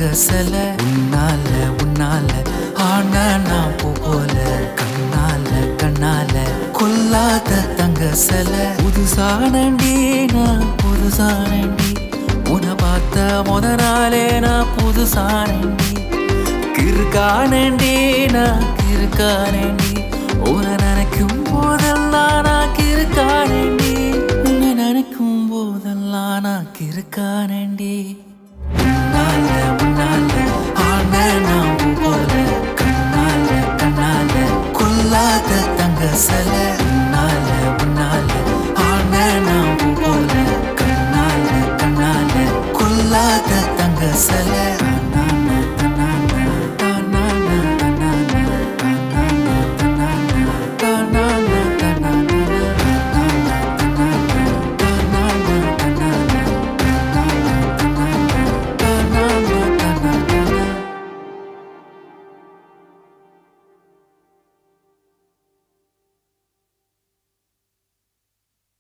சில உன்னால உன்னால ஆனா நான் பூ போல கண்ணால கண்ணால கொல்லாத தங்க சில புதுசானண்டி நான் புதுசானண்டி உன்னை பார்த்த முத நாளே நான் புதுசானண்டி கிறுக்கானண்டி நான் கிறுக்கானண்டி உன்னை நினைக்கும் போதெல்லாம் நான் கிறுக்கானண்டி உன்னை நினைக்கும் போதெல்லாம் நான் கிறுக்கானண்டி உன்னால உன்னால ஆன நான் பூ போல கண்ணால கண்ணால கொல்லாத தங்க சில உன்னால உன்னால ஆன நான் பூ போல கண்ணால கண்ணால கொல்லாத தங்க சில